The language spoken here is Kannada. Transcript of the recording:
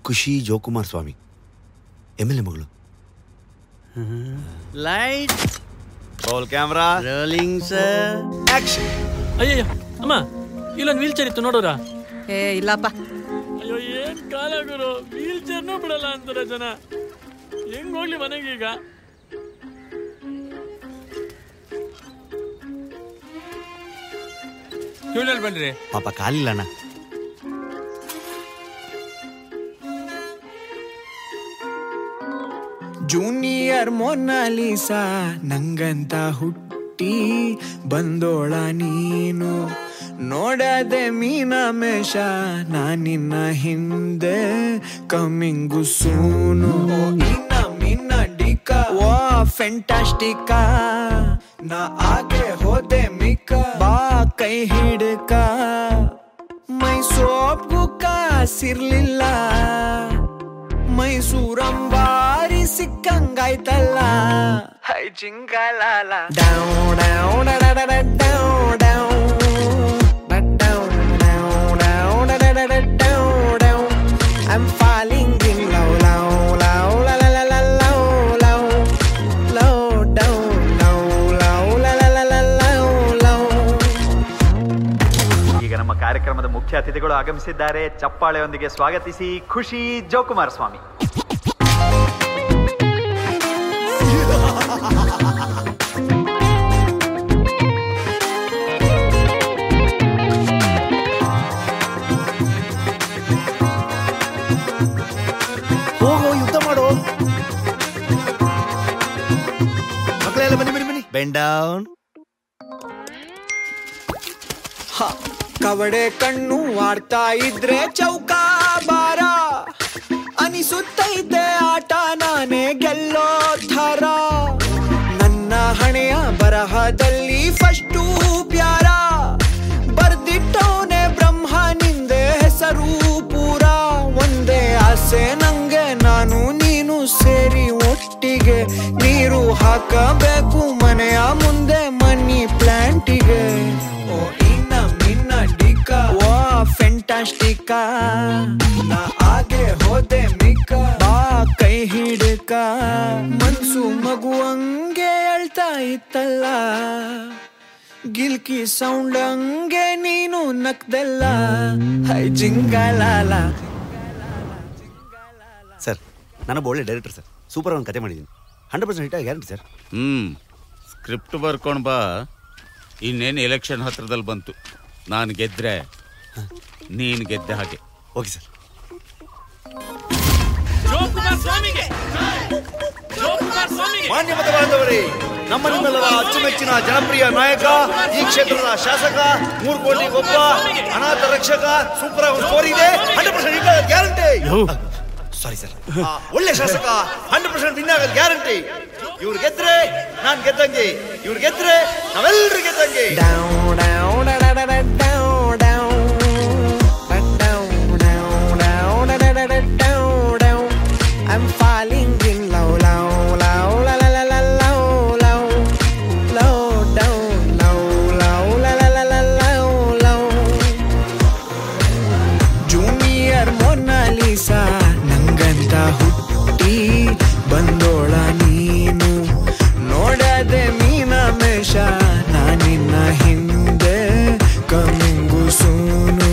ಖುಷಿ Jokumar Swamy M L A ಮಗಳು light roll camera rolling sir action ಅಯ್ಯಯ್ಯ ಅಮ್ಮ ಇಲ್ಲೊಂದು ವೀಲ್ ಚೇರ್ ಇತ್ತು ನೋಡೋರಾ ಏ ಇಲ್ಲಪ್ಪ ಅಯ್ಯೋ ಏನ್ ಕಾಲ ಗುರು ವೀಲ್ ಚೇರ್ನೂ ಬಿಡಲ್ಲ ಅಂತಾರೆ ಜನ ಹೆಂಗ್ ಹೋಗ್ಲಿ ಮನೆಗೆ ಈಗ ಇವಳಲ್ಲಿ ಬನ್ರಿ ಪಾಪ ಕಾಲಿಲ್ಲ ಅಣ್ಣ ಜೂನಿಯರ್ ಮೊನಾಲಿಸಾ ನಂಗಂತ ಹುಟ್ಟಿ ಬಂದೋಳ ನೀನು ನೋಡದೆ ಮೀನ ಮೇಷ ನಾನಿನ್ನ ಹಿಂದೆ ಕಮ್ಮಿಂಗು ಸೂನು ಓ ಇನ್ನ ಮಿನ್ನ ಡಿಕ ಓ ಫೆಂಟಾಸ್ಟಿಕಾ ನಾ ಆಗೆ ಹೋದೆ ಮಿಕ್ಕ ಬಾ ಕೈ ಹಿಡ್ಕ ಮೈ ಸೋಪ್ಗೂ ಕಾಸಿರ್ಲಿಲ್ಲ ಮೈಸೂರಂಬಾರಿ ಸಿಕ್ಕಂಗಾಯ್ತಲ್ಲ ಹೈ ಜಿಂಗಲಾಲ ಡೌ ಡೌ ಡಡಡಡ ಡೌ ಡೌ ಡೌ ಡೌ ಡೌ ಡಡಡಡ ಡೌ ಡೌ I'm falling in love, love, love, la la la la love, love, love, down, love, love, la la la la love, love. ಈಗ ನಮ್ಮ ಕಾರ್ಯಕ್ರಮದ ಮುಖ್ಯ ಅತಿಥಿಗಳು ಆಗಮಿಸಿದ್ದಾರೆ ಚಪ್ಪಾಳೆಯೊಂದಿಗೆ ಸ್ವಾಗತಿಸಿ ಖುಷಿ ಜೋಕುಮಾರ್ ಸ್ವಾಮಿ ಹೋಗೋ ಯುದ್ಧ ಮಾಡೋ ಮಕ್ಕಳೆಲ್ಲ ಬನ್ನಿ ಬನ್ನಿ ಬನ್ನಿ ಬೆಂಡ್ ಡೌನ್ ಹ, ಕವಡೆ ಕಣ್ಣು ಆಡ್ತಾ ಇದ್ರೆ ಚೌಕ ಬಾರ ಅನಿಸುತ್ತೈತೆ ಆಟ ನಾನೇ ಗೆಲ್ಲೋ ಥರ ನನ್ನ ಹಣೆಯ ಬರಹದಲ್ಲಿ ಫಸ್ಟು ಪ್ಯಾರ ಬರ್ದಿಟ್ಟವನೆ ಬ್ರಹ್ಮ ನಿಂದೆ ಹೆಸರು ಪೂರ ಒಂದೇ ಆಸೆ ನಂಗೆ ನಾನು ನೀನು ಸೇರಿ ಒಟ್ಟಿಗೆ ನೀರು ಹಾಕಬೇಕು ಮನೆಯ ಮುಂದೆ ಮನಿ ಪ್ಲಾಂಟಿಗೆ ಓ ಇನ್ನ ಮಿನ್ನ ಡಿಕ ಓ ಫೆಂಟಾಸ್ಟಿಕಾ ನಾ ಆಗೆ ಹೋದೆ ಮಿಕ್ಕ ಬಾ ಕೈ ಹಿಡ್ಕ ಮನ್ಸು ಮಗುವಂಗೆ ಹೇಳ್ತಾ ಇತ್ತಲ್ಲ ಗಿಲ್ಕಿ ಸೌಂಡ್ ಹಂಗೆ ನೀನು ನಕ್ದಲ್ಲ ಹೈ ಜಿಂಗಲಾಲ ಸರ್ ನಾನೊಬ್ಬ ಒಳ್ಳೆ ಡೈರೆಕ್ಟರ್ ಸರ್ ಸೂಪರ್ ಒಂದು ಕತೆ ಮಾಡಿದ್ದೀನಿ hundred percent hit guarantee sir ಹ್ಮ್ ಸ್ಕ್ರಿಪ್ಟ್ ಬರ್ಕೊಂಡು ಬಾ ಇನ್ನೇನು ಎಲೆಕ್ಷನ್ ಹತ್ರದಲ್ಲಿ ಬಂತು ನಾನು ಗೆದ್ರೆ ನೀನು ಗೆದ್ದ ಹಾಗೆ ಓಕೆ ಸರ್ ಜೋಕುಮಾರ್ ಸ್ವಾಮಿಗೆ ಜೋಕುಮಾರ್ ಸ್ವಾಮಿಗೆ ಮಾನ್ಯ ಮತ ಬಾಂಧವರೇ ನಮ್ಮ ನಿಮ್ಮೆಲ್ಲರ ಅಚ್ಚುಮೆಚ್ಚಿನ ಜನಪ್ರಿಯ ನಾಯಕ ಈ ಕ್ಷೇತ್ರದ ಶಾಸಕ ಮೂರು ಕೋಟಿ ಒಬ್ಬ ಅನಾಥ ರಕ್ಷಕ ಸೂಪರ್ ಒಂದು ಸ್ಟೋರಿ ಇದೆ hundred percent guarantee sorry sir ಒಳ್ಳೆ ಶಾಸಕ ಹಂಡ್ರೆಡ್ ಪರ್ಸೆಂಟ್ ವಿನ್ ಆಗೋದು ಗ್ಯಾರಂಟಿ ಇವ್ರು ಗೆದ್ರೆ ನಾನ್ ಗೆದ್ದಂಗೆ ಇವ್ರು ಗೆದ್ರೆ ನಾವೆಲ್ಲರೂ ಗೆದ್ದಂಗೆ down, down, da da da da down, down, but down, down, down, da da da da down, down. I'm falling in love, love, love, la la la la love, love, love, down, love, love, la la la la love, love. Junior Mona Lisa ನಂಗಂತ ಹುಟ್ಟಿ ಬಂದೋಳ ನೀನು ನೋಡದೆ ಮೀನ ಮೇಷ ನಾನಿನ್ನ ಹಿಂದೆ ಕಮಿಂಗು ಸೂನು